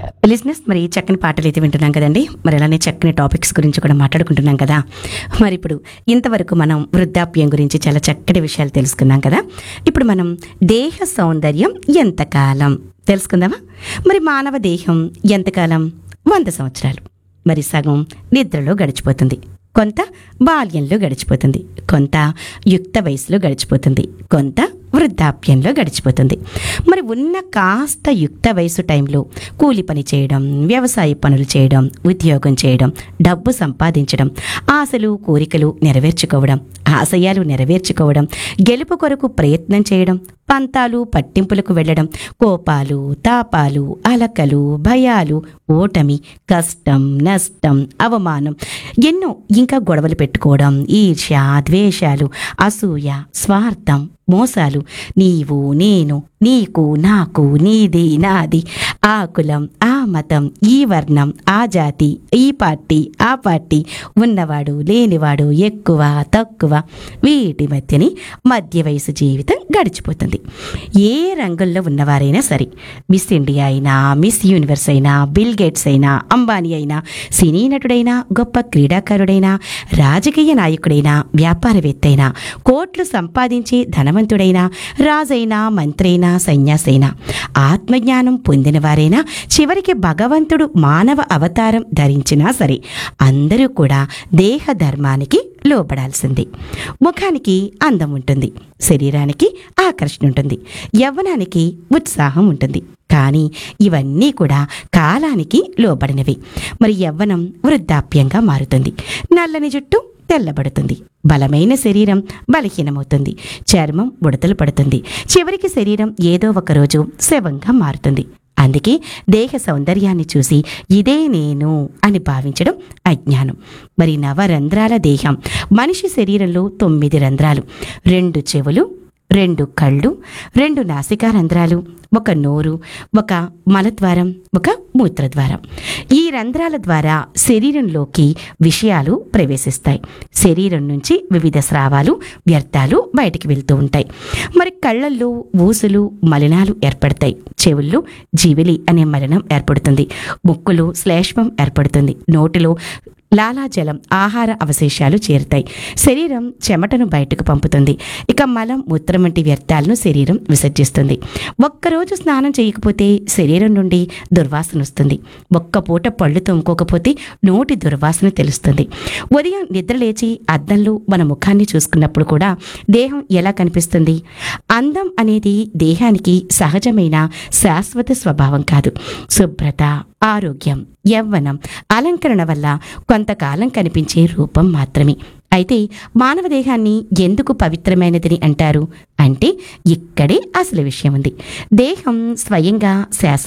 లిజినెస్ మరి చక్కని పాటలు అయితే వింటున్నాం కదండి మరి అలానే చక్కని టాపిక్స్ గురించి కూడా మాట్లాడుకుంటున్నాం కదా మరి ఇప్పుడు ఇంతవరకు మనం వృద్ధాప్యం గురించి చాలా చక్కటి విషయాలు తెలుసుకున్నాం కదా ఇప్పుడు మనం దేహ సౌందర్యం ఎంతకాలం తెలుసుకుందామా మరి మానవ దేహం ఎంతకాలం వంద సంవత్సరాలు మరి సగం నిద్రలో గడిచిపోతుంది కొంత బాల్యంలో గడిచిపోతుంది కొంత యుక్త వయసులో గడిచిపోతుంది కొంత వృద్ధాప్యంలో గడిచిపోతుంది మరి ఉన్న కాస్త యుక్త వయసు టైంలో కూలి పని చేయడం వ్యవసాయ పనులు చేయడం ఉద్యోగం చేయడం డబ్బు సంపాదించడం ఆశలు కోరికలు నెరవేర్చుకోవడం ఆశయాలు నెరవేర్చుకోవడం గెలుపు కొరకు ప్రయత్నం చేయడం పంతాలు పట్టింపులకు వెళ్ళడం కోపాలు తాపాలు అలకలు భయాలు ఓటమి కష్టం నష్టం అవమానం ఎన్నో ఇంకా గొడవలు పెట్టుకోవడం ఈర్ష్య ద్వేషాలు అసూయ స్వార్థం మోసాలు నీవు నేను నీకు నాకు నీది నాది ఆ కులం ఆ మతం ఈ వర్ణం ఆ జాతి ఈ పార్టీ ఆ పార్టీ ఉన్నవాడు లేనివాడు ఎక్కువ తక్కువ వీటి మధ్యని మధ్య వయసు జీవితం గడిచిపోతుంది ఏ రంగంలో ఉన్నవారైనా సరే మిస్ ఇండియా అయినా మిస్ యూనివర్స్ అయినా బిల్ గేట్స్ అయినా అంబానీ అయినా సినీ నటుడైనా గొప్ప క్రీడాకారుడైనా రాజకీయ నాయకుడైనా వ్యాపారవేత్త అయినా కోట్లు సంపాదించే ధనవంతుడైనా రాజైనా మంత్రైనా సన్యాసైనా ఆత్మజ్ఞానం పొందిన వారైనా చివరికి భగవంతుడు మానవ అవతారం ధరించినా సరే అందరూ కూడా దేహ ధర్మానికి లోపడాల్సింది ముఖానికి అందం ఉంటుంది శరీరానికి ఆకర్షణ ఉంటుంది యవ్వనానికి ఉత్సాహం ఉంటుంది కానీ ఇవన్నీ కూడా కాలానికి లోబడినవి మరి యవ్వనం వృద్ధాప్యంగా మారుతుంది నల్లని జుట్టు తెల్లబడుతుంది బలమైన శరీరం బలహీనమవుతుంది చర్మం ఉడతలు పడుతుంది చివరికి శరీరం ఏదో ఒక రోజు శవంగా మారుతుంది అందుకే దేహ సౌందర్యాన్ని చూసి ఇదే నేను అని భావించడం అజ్ఞానం మరి నవరంధ్రాల దేహం మనిషి శరీరంలో తొమ్మిది రంధ్రాలు రెండు చెవులు రెండు కళ్ళు రెండు నాసికా రంధ్రాలు ఒక నోరు ఒక మలద్వారం ఒక మూత్రద్వారం ఈ రంధ్రాల ద్వారా శరీరంలోకి విషయాలు ప్రవేశిస్తాయి శరీరం నుంచి వివిధ స్రావాలు వ్యర్థాలు బయటికి వెళ్తూ ఉంటాయి మరి కళ్ళల్లో ఊసులు మలినాలు ఏర్పడతాయి చెవుల్లో జీవిలి అనే మలినం ఏర్పడుతుంది ముక్కులో శ్లేష్మం ఏర్పడుతుంది నోటిలో లాలాజలం ఆహార అవశేషాలు చేరుతాయి శరీరం చెమటను బయటకు పంపుతుంది ఇక మలం మూత్రం వంటి వ్యర్థాలను శరీరం విసర్జిస్తుంది ఒక్కరోజు స్నానం చేయకపోతే శరీరం నుండి దుర్వాసన వస్తుంది ఒక్క పూట పళ్ళు తోముకోకపోతే నోటి దుర్వాసన తెలుస్తుంది ఉదయం నిద్ర లేచి అద్దంలో మన ముఖాన్ని చూసుకున్నప్పుడు కూడా దేహం ఎలా కనిపిస్తుంది అందం అనేది దేహానికి సహజమైన శాశ్వత స్వభావం కాదు శుభ్రత ఆరోగ్యం యవ్వనం అలంకరణ వల్ల కొంతకాలం కనిపించే రూపం మాత్రమే అయితే మానవ దేహాన్ని ఎందుకు పవిత్రమైనదని అంటారు అంటే ఇక్కడే అసలు విషయం ఉంది దేహం స్వయంగా శాశ్వత